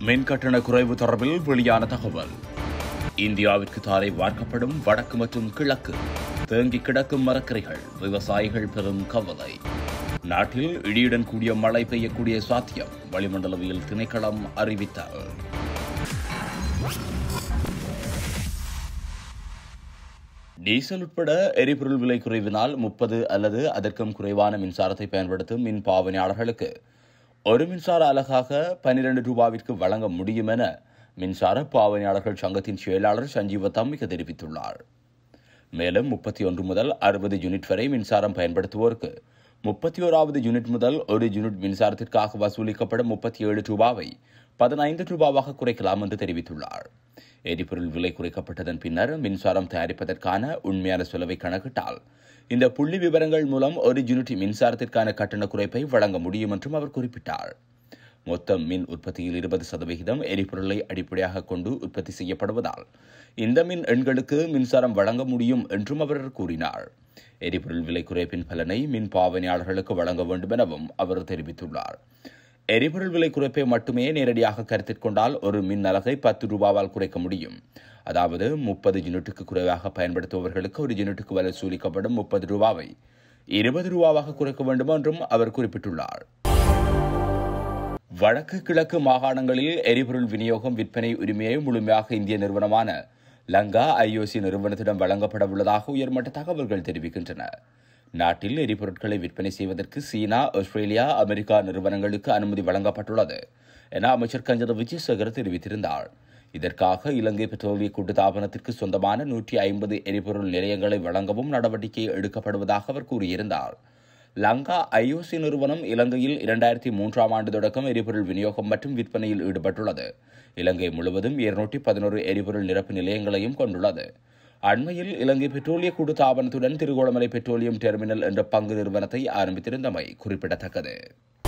மின் கட்டண குறைவு தொடர்பில் வெளியான தகவல் இந்தியாவிற்கு தாரை வார்க்கப்படும் வடக்கு மற்றும் கிழக்கு தேங்கி கிடக்கும் மரக்கரைகள் விவசாயிகள் பெரும் கவலை நாட்டில் இடியுடன் கூடிய மழை பெய்யக்கூடிய சாத்தியம் வளிமண்டலவியல் திணைக்களம் அறிவித்தார் டீசல் உட்பட எரிபொருள் விலை குறைவினால் முப்பது அல்லது அதற்கும் குறைவான மின்சாரத்தை பயன்படுத்தும் மின் பாவனையாளர்களுக்கு ஒரு மின்சார அலகாக பனிரெண்டு ரூபாவிற்கு வழங்க முடியும் என மின்சார பாவனையாளர்கள் சங்கத்தின் செயலாளர் சஞ்சீவ தம்மிக தெரிவித்துள்ளார் மேலும் முப்பத்தி ஒன்று முதல் அறுபது யூனிட் வரை மின்சாரம் பயன்படுத்துவோருக்கு முப்பத்தி ஓராவது யூனிட் முதல் ஒரு யூனிட் மின்சாரத்திற்காக வசூலிக்கப்படும் முப்பத்தி ஏழு ரூபாவை பதினைந்து ரூபாவாக குறைக்கலாம் என்று தெரிவித்துள்ளார் எரிபொருள் விலை குறைக்கப்பட்டதன் பின்னர் மின்சாரம் தயாரிப்பதற்கான உண்மையான செலவை கணக்கிட்டால் இந்த புள்ளி விவரங்கள் மூலம் ஒரு யூனிட் மின்சாரத்திற்கான கட்டண குறைப்பை வழங்க முடியும் என்றும் அவர் குறிப்பிட்டார் மொத்த மின் உற்பத்தியில் இருபது சதவிகிதம் எரிபொருளை அடிப்படையாக கொண்டு உற்பத்தி செய்யப்படுவதால் இந்த மின் எண்களுக்கு மின்சாரம் வழங்க முடியும் என்றும் அவர் கூறினார் எரிபொருள் விலை குறைப்பின் பலனை மின் பாவனையாளர்களுக்கு வழங்க வேண்டும் எனவும் அவர் தெரிவித்துள்ளார் எரிபொருள் விலை குறைப்பை மட்டுமே நேரடியாக கருத்தில் கொண்டால் ஒரு மின் அலகை பத்து ரூபாவால் குறைக்க முடியும் அதாவது முப்பது யூனிட்டுக்கு குறைவாக பயன்படுத்துபவர்களுக்கு ஒரு யூனிட்டுக்கு வசூலிக்கப்படும் முப்பது ரூபாவை இருபது ரூபாவாக குறைக்க வேண்டும் என்றும் அவர் குறிப்பிட்டுள்ளார் வடக்கு கிழக்கு மாகாணங்களில் எரிபொருள் விநியோகம் விற்பனை உரிமையை முழுமையாக இந்திய நிறுவனமான லங்கா ஐஓசி நிறுவனத்திடம் வழங்கப்பட உள்ளதாக உயர்மட்ட தகவல்கள் தெரிவிக்கின்றன நாட்டில் எரிபொருட்களை விற்பனை செய்வதற்கு சீனா ஆஸ்திரேலியா அமெரிக்கா நிறுவனங்களுக்கு அனுமதி வழங்கப்பட்டுள்ளது என அமைச்சர் கஞ்சன விஜயசேகர் தெரிவித்திருந்தார் இதற்காக இலங்கை பெட்ரோலிய கூட்டுத்தாபனத்திற்கு சொந்தமான நூற்றி ஐம்பது எரிபொருள் நிலையங்களை வழங்கவும் நடவடிக்கை எடுக்கப்படுவதாக அவர் கூறியிருந்தார் லங்கா ஐஓசி நிறுவனம் இலங்கையில் இரண்டாயிரத்தி மூன்றாம் ஆண்டு தொடக்கம் எரிபொருள் விநியோகம் மற்றும் விற்பனையில் ஈடுபட்டுள்ளது இலங்கை முழுவதும் இருநூற்றி பதினோரு எரிபொருள் நிரப்பு நிலையங்களையும் கொண்டுள்ளது அண்மையில் இலங்கை பெட்ரோலிய கூட்டுத்தாபனத்துடன் திருகோணமலை பெட்ரோலியம் டெர்மினல் என்ற பங்கு நிறுவனத்தை ஆரம்பித்திருந்தமை குறிப்பிடத்தக்கது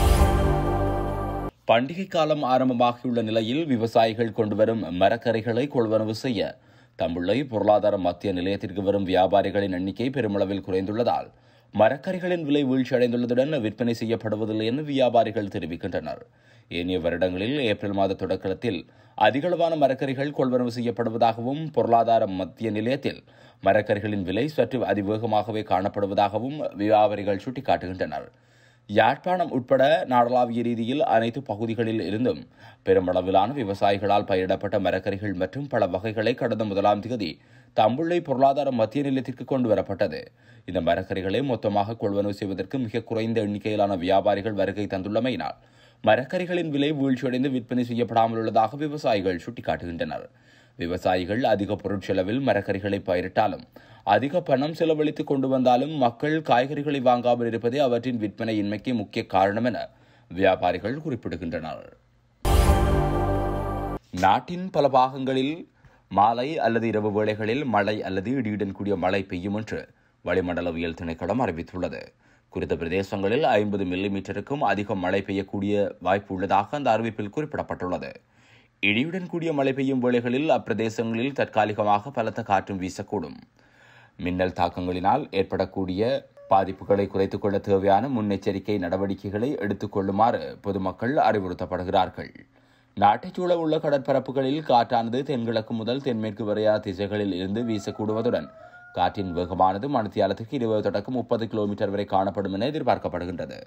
பண்டிகை காலம் ஆரம்பமாகியுள்ள நிலையில் விவசாயிகள் கொண்டுவரும் மரக்கரைகளை கொள்வனவு செய்ய தம்புள்ளை பொருளாதார மத்திய நிலையத்திற்கு வரும் வியாபாரிகளின் எண்ணிக்கை பெருமளவில் குறைந்துள்ளதால் மரக்கறிகளின் விலை வீழ்ச்சியடைந்துள்ளதுடன் விற்பனை செய்யப்படுவதில்லை என வியாபாரிகள் தெரிவிக்கின்றனர் ஏனைய வருடங்களில் ஏப்ரல் மாத தொடக்கத்தில் அதிகளவான மரக்கறிகள் கொள்வனவு செய்யப்படுவதாகவும் பொருளாதார மத்திய நிலையத்தில் மரக்கறிகளின் விலை சற்று அதிவேகமாகவே காணப்படுவதாகவும் வியாபாரிகள் சுட்டிக்காட்டுகின்றனர் யாழ்ப்பாணம் உட்பட நாடளாவிய ரீதியில் அனைத்து பகுதிகளில் இருந்தும் பெருமளவிலான விவசாயிகளால் பயிரிடப்பட்ட மரக்கறிகள் மற்றும் பல வகைகளை கடந்த முதலாம் தேதி தம்புள்ளை பொருளாதார மத்திய நிலையத்திற்கு கொண்டு வரப்பட்டது இந்த மரக்கறிகளை மொத்தமாக கொள்வனவு செய்வதற்கு மிக குறைந்த எண்ணிக்கையிலான வியாபாரிகள் வருகை தந்துள்ளமையினால் மரக்கறிகளின் விலை வீழ்ச்சியடைந்து விற்பனை செய்யப்படாமல் உள்ளதாக விவசாயிகள் சுட்டிக்காட்டுகின்றனர் விவசாயிகள் அதிக பொருட்செலவில் மரக்கறிகளை பயிரிட்டாலும் அதிக பணம் செலவழித்து கொண்டு வந்தாலும் மக்கள் காய்கறிகளை வாங்காமல் இருப்பதே அவற்றின் விற்பனையின்மைக்கு முக்கிய காரணம் என வியாபாரிகள் குறிப்பிடுகின்றனர் நாட்டின் பல பாகங்களில் மாலை அல்லது இரவு வேளைகளில் மழை அல்லது இடியுடன் கூடிய மழை பெய்யும் என்று வளிமண்டலவியல் திணைக்களம் அறிவித்துள்ளது குறித்த பிரதேசங்களில் ஐம்பது மில்லிமீட்டருக்கும் அதிகம் மழை பெய்யக்கூடிய வாய்ப்பு உள்ளதாக அந்த அறிவிப்பில் குறிப்பிடப்பட்டுள்ளது இடியுடன் கூடிய மழை பெய்யும் வேளைகளில் அப்பிரதேசங்களில் தற்காலிகமாக பலத்த காற்றும் வீசக்கூடும் மின்னல் தாக்கங்களினால் ஏற்படக்கூடிய பாதிப்புகளை குறைத்துக் கொள்ள தேவையான முன்னெச்சரிக்கை நடவடிக்கைகளை எடுத்துக் கொள்ளுமாறு பொதுமக்கள் அறிவுறுத்தப்படுகிறார்கள் நாட்டைச் சூழ உள்ள கடற்பரப்புகளில் காற்றானது தென்கிழக்கு முதல் தென்மேற்கு வரையான திசைகளில் இருந்து வீசக்கூடுவதுடன் காற்றின் வேகமானது மணித்தியாலத்திற்கு இருபது தொடக்கம் முப்பது கிலோமீட்டர் வரை காணப்படும் என எதிர்பார்க்கப்படுகின்றது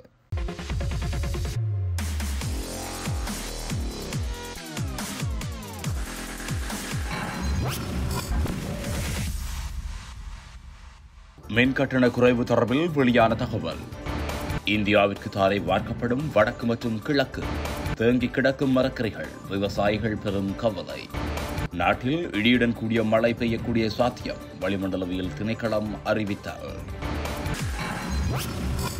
மின் கட்டண குறைவு தொடர்பில் வெளியான தகவல் இந்தியாவிற்கு தாரை வார்க்கப்படும் வடக்கு மற்றும் கிழக்கு தேங்கி கிடக்கும் மரக்கரைகள் விவசாயிகள் பெரும் கவலை நாட்டில் இடியுடன் கூடிய மழை பெய்யக்கூடிய சாத்தியம் வளிமண்டலவியல் திணைக்களம் அறிவித்தார்